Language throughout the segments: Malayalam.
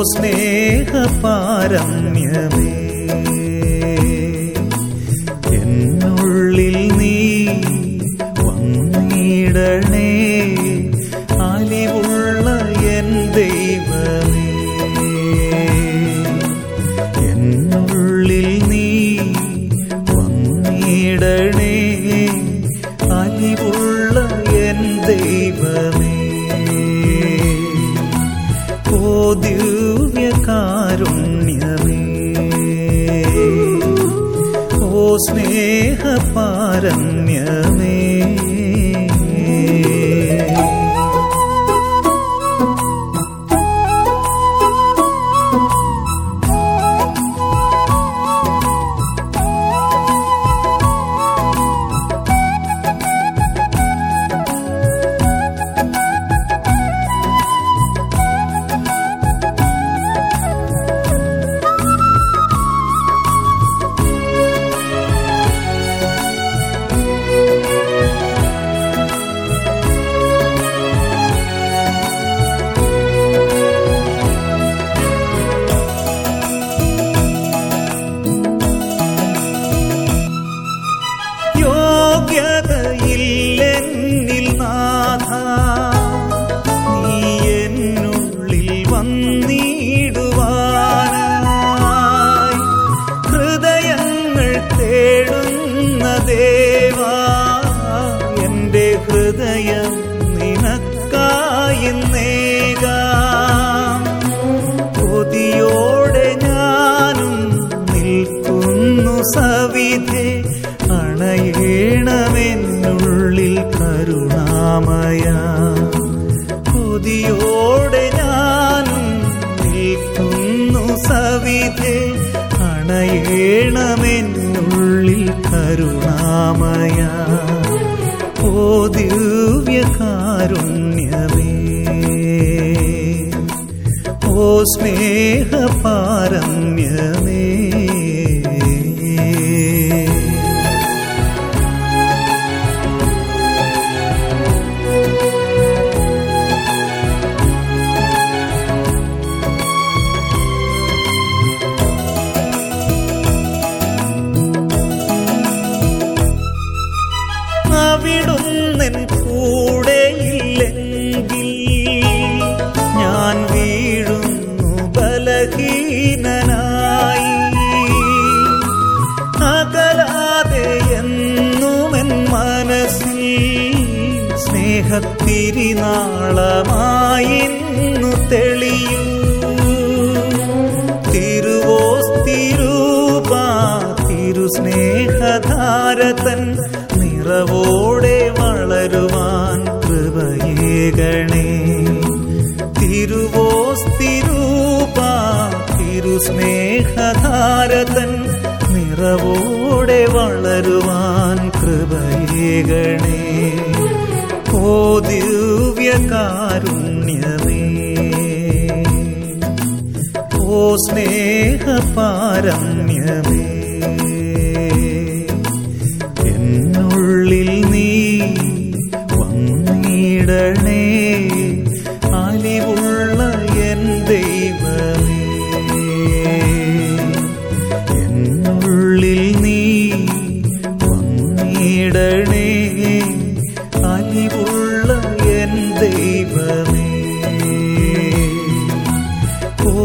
സ്നേഹപാരമ്യമേ എന്നുള്ളിൽ നീ വന്നിടണേ അലിവുള്ള എൻ ദൈവമേ എന്നുള്ളിൽ നീ വന്നിടണേ അലിവുള്ള എൻ ദൈവമേ ഓ ദിവ്യകാരുണ്യമേ ഓ സ്നേഹപാരമ്യമേ യോഗ്യതയില്ലെന്നിൽ നാഥ നീ എന്നുള്ളിൽ വന്നിടുവാനായി ഹൃദയങ്ങൾ തേടുന്ന ദേവാ എന്റെ ഹൃദയം നിനക്കായി നേകാം കൊതിയോടെ ഞാനും നിൽക്കുന്നു സവിധേ അണയേണമെന്നുള്ളിൽ കരുണാമയ കൊതിയോടെ ഞാനും നിൽക്കുന്നു സവിധേ അണയേണമെന്നുള്ളിൽ കരുണാമയ ഓ ദിവ്യകാരുണ്യമേ ഓ സ്നേഹപാരമ്യമേ അവിടുന്നെൻ കൂടെയില്ലെങ്കിൽ ഞാൻ വീഴുന്നു ബലഹീനനായി അകലാതെ എന്നുമെൻ മനസ്സിൽ സ്നേഹത്തിരിനാളമായിന്നു തെളിയൂ തിരുവോസ്തിരൂപ തിരുസ്നേഹധാരതൻ നിറവോടെ വളരുവാൻ കൃപയേകണേ തിരുവോസ്തിരൂപ തിരുസ്നേഹധാരതൻ നിറവോടെ വളരുവാൻ കൃപയേകണേ ഓ ദിവ്യകാരുണ്യമേ ഓ സ്നേഹപാരമ്യമേ എന്നുള്ളിൽ നീ വന്നിടണേ അലിവുള്ള എൻ ദൈവമേ എന്നുള്ളിൽ നീ വന്നിടണേ അലിവുള്ള എൻ ദൈവമേ ഓ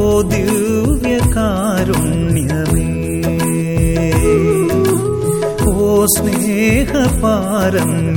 ദിവ്യകാരുണ്യമേ ഓ സ്നേഹപാരം